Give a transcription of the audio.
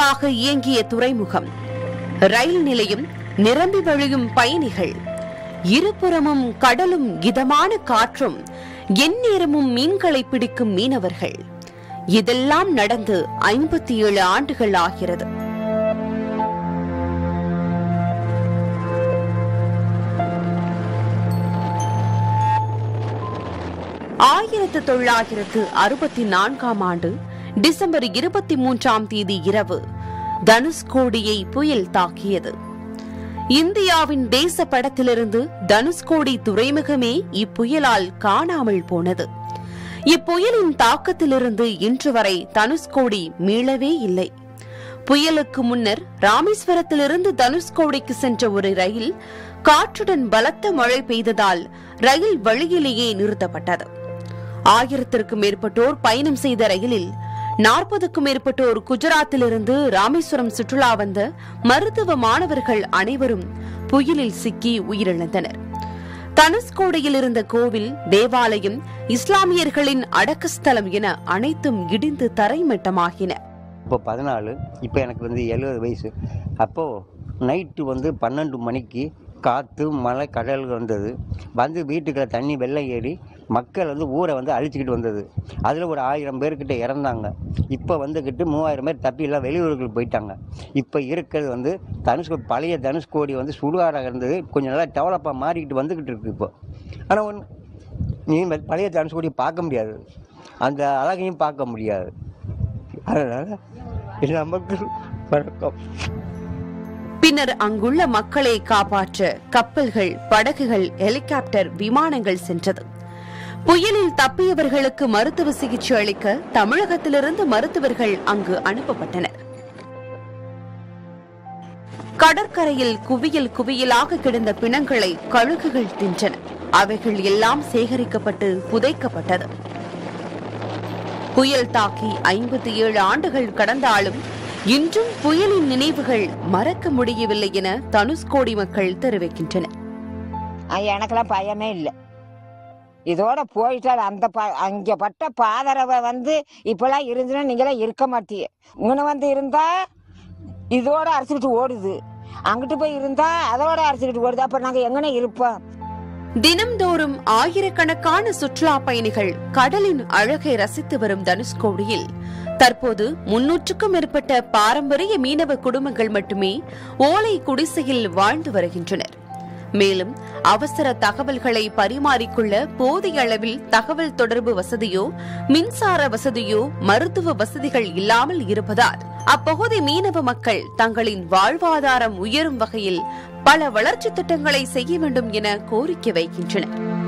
நாட்களாக இயங்கிய துறைமுகம் ரயில் நிலையம் நிரம்பி வழியும் பயணிகள் இருபுறமும் கடலும் இதமான காற்றும் எந்நேரமும் மீன்களை பிடிக்கும் மீனவர்கள் இதெல்லாம் நடந்து ஐம்பத்தி ஏழு ஆண்டுகள் ஆகிறது ஆயிரத்து தொள்ளாயிரத்து அறுபத்தி நான்காம் ஆண்டு டிசம்பர் இருபத்தி மூன்றாம் தேதி இரவு தனுஷ்கோடியை புயல் தாக்கியது இந்தியாவின் தேச படத்திலிருந்து தனுஷ்கோடி துறைமுகமே இப்புயலால் காணாமல் போனது இப்புயலின் தாக்கத்திலிருந்து இன்று வரை தனுஷ்கோடி மீளவே இல்லை புயலுக்கு முன்னர் ராமேஸ்வரத்திலிருந்து தனுஷ்கோடிக்கு சென்ற ஒரு ரயில் காற்றுடன் பலத்த மழை பெய்ததால் ரயில் வழியிலேயே நிறுத்தப்பட்டது ஆயிரத்திற்கும் மேற்பட்டோர் பயணம் செய்த ரயிலில் நாற்பதுக்கும் மேற்பட்டோர் குஜராத்திலிருந்து ராமேஸ்வரம் சுற்றுலா வந்த மருத்துவ மாணவர்கள் அனைவரும் புயலில் சிக்கி உயிரிழந்தனர் தனுஷ்கோடியில் இருந்த கோவில் தேவாலயம் இஸ்லாமியர்களின் அடக்கஸ்தலம் என அனைத்தும் இடிந்து தரைமட்டமாகின இப்போ பதினாலு இப்போ எனக்கு வந்து எழுபது வயசு அப்போது நைட்டு வந்து பன்னெண்டு மணிக்கு காற்று மழை கடல் வந்தது வந்து வீட்டுக்குள்ள தண்ணி வெள்ளம் ஏறி மக்கள் வந்து ஊரை வந்து அழிச்சிக்கிட்டு வந்தது அதில் ஒரு ஆயிரம் பேர்கிட்ட இறந்தாங்க இப்போ வந்துக்கிட்டு மூவாயிரம் பேர் தப்பி எல்லாம் வெளியூர்களுக்கு போயிட்டாங்க இப்போ இருக்கிறது வந்து தனுஷ்கோ பழைய தனுஷ்கோடி வந்து சுடுகாடாக இருந்தது கொஞ்சம் நல்லா டெவலப்பாக மாறிக்கிட்டு வந்துக்கிட்டு இருக்கு இப்போ ஆனால் ஒன்று நீ பழைய தனுஷ்கோடி பார்க்க முடியாது அந்த அழகையும் பார்க்க முடியாது அதனால் எல்லா மக்களும் வணக்கம் பின்னர் அங்குள்ள மக்களை காப்பாற்ற கப்பல்கள் படகுகள் ஹெலிகாப்டர் விமானங்கள் சென்றது புயலில் தப்பியவர்களுக்கு மருத்துவ சிகிச்சை அளிக்க தமிழகத்திலிருந்து மருத்துவர்கள் அங்கு அனுப்பப்பட்டனர் கடற்கரையில் குவியல் குவியலாக கிடந்த பிணங்களை கழுகுகள் தின்றன அவைகள் எல்லாம் சேகரிக்கப்பட்டு புதைக்கப்பட்டது புயல் தாக்கி ஐம்பத்தி ஏழு ஆண்டுகள் கடந்தாலும் இன்றும் புயலின் நினைவுகள் மறக்க முடியவில்லை என தனுஷ்கோடி மக்கள் தெரிவிக்கின்றனர் ஐயா, எனக்கெல்லாம் பயமே இல்லை இதோட போயிட்டால் அந்த ப அங்கே பட்ட பாதரவை வந்து இப்பெல்லாம் இருந்துன்னா நீங்களாம் இருக்க மாட்டீங்க இங்கே வந்து இருந்தா இதோட அரைச்சிக்கிட்டு ஓடுது அங்கிட்டு போய் இருந்தா அதோட அரைச்சிக்கிட்டு ஓடுது அப்ப நாங்க எங்கன இருப்போம் தினம்தோறும் ஆயிரக்கணக்கான சுற்றுலா பயணிகள் கடலின் அழகை ரசித்து வரும் தனுஷ்கோடியில் தற்போது முன்னூற்றுக்கும் மேற்பட்ட பாரம்பரிய மீனவ குடும்பங்கள் மட்டுமே ஓலை குடிசையில் வாழ்ந்து வருகின்றனர் மேலும் அவசர தகவல்களை பரிமாறிக்கொள்ள போதிய அளவில் தகவல் தொடர்பு வசதியோ மின்சார வசதியோ மருத்துவ வசதிகள் இல்லாமல் இருப்பதால் அப்பகுதி மீனவ மக்கள் தங்களின் வாழ்வாதாரம் உயரும் வகையில் பல வளர்ச்சித் திட்டங்களை செய்ய வேண்டும் என கோரிக்கை வைக்கின்றனர்